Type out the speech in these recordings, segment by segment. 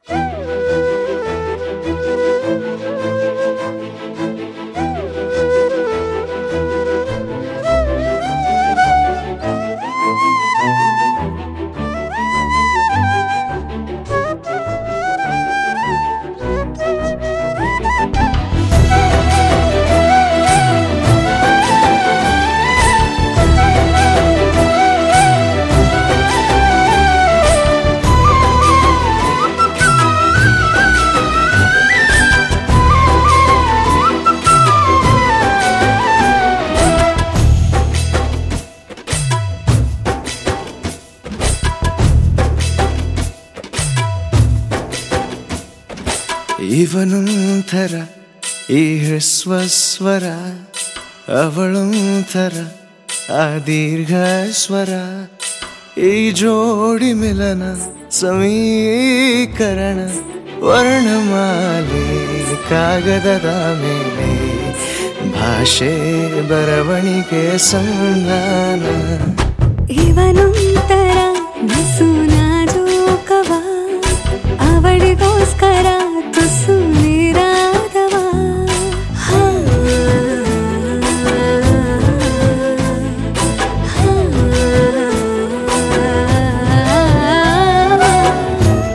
ಇವನೊಂಥರ ಈ ಹ್ರಸ್ವ ಸ್ವರ ಅವಳೊಂಥರ ಆ ದೀರ್ಘ ಸ್ವರ ಈ ಜೋಡಿ ಮಿಲನ ಸಮೀಕರಣ ವರ್ಣಮಾಲೆ ಕಾಗದದ ಮೇಲೆ ಭಾಷೆ ಬರವಣಿಗೆ ಸಂಧಾನ ಇವನೊಂತರ ನಸು ನಾಜೂಕವ ಅವಳಿಗೋಸ್ಕರ ತುಸು ನೀರಾದವ ಹಾ, ಹಾ.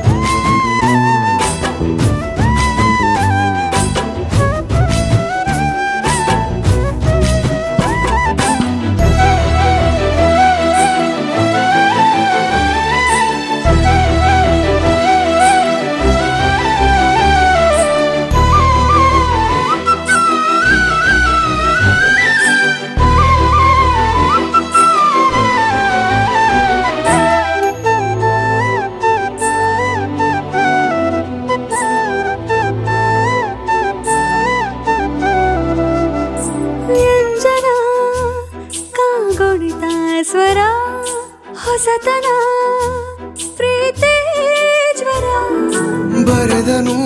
ವ್ಯಂಜನ ಕಾಗೊಳಿತ ಸ್ವರ ಹೊಸತನ ಪ್ರೀತಿ ಜ್ವರ ಬರೆದನು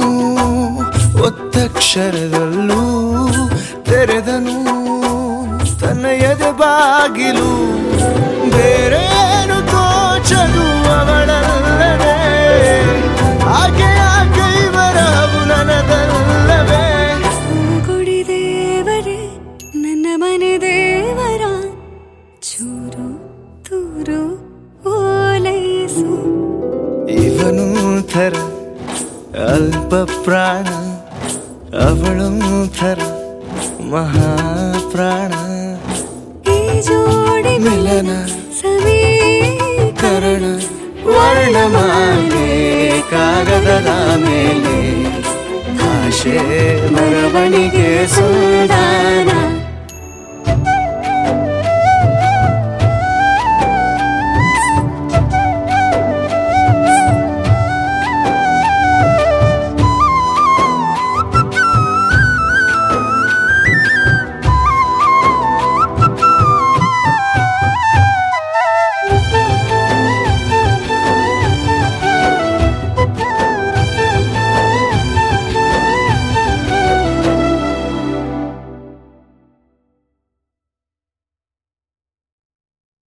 ಒತ್ತಕ್ಷರದಲ್ಲೂ ತೆರೆದನು ತನ್ನ ಎದೆ ಬಾಗಿಲು ಬೇರೇನು ತೋಚದು ಅವಳಲ್ಲದೆ ಆಕೆಯ ಕೈವರವು ನನದಲ್ಲವೇ ಗುಡಿ ದೇವರೇ ನನ್ನ ಮನೆ ದೇವರ ಚೂರು ತೂರು ಓಲೈಸು ಇವನು ಥರ ಅಲ್ಪ ಪ್ರಾಣ ಅವಳು ಥರ ಮಹಾಪ್ರಾಣ ಈ ಜೋಡಿ ಮಿಲನ ಸಮೀಕರಣ ಕರಣ ವರ್ಣಮಾಲೆ ಕಾಗದದ ಮೇಲೆ ಭಾಷೆ ಬರವಣಿಗೆ ಸಂಧಾನ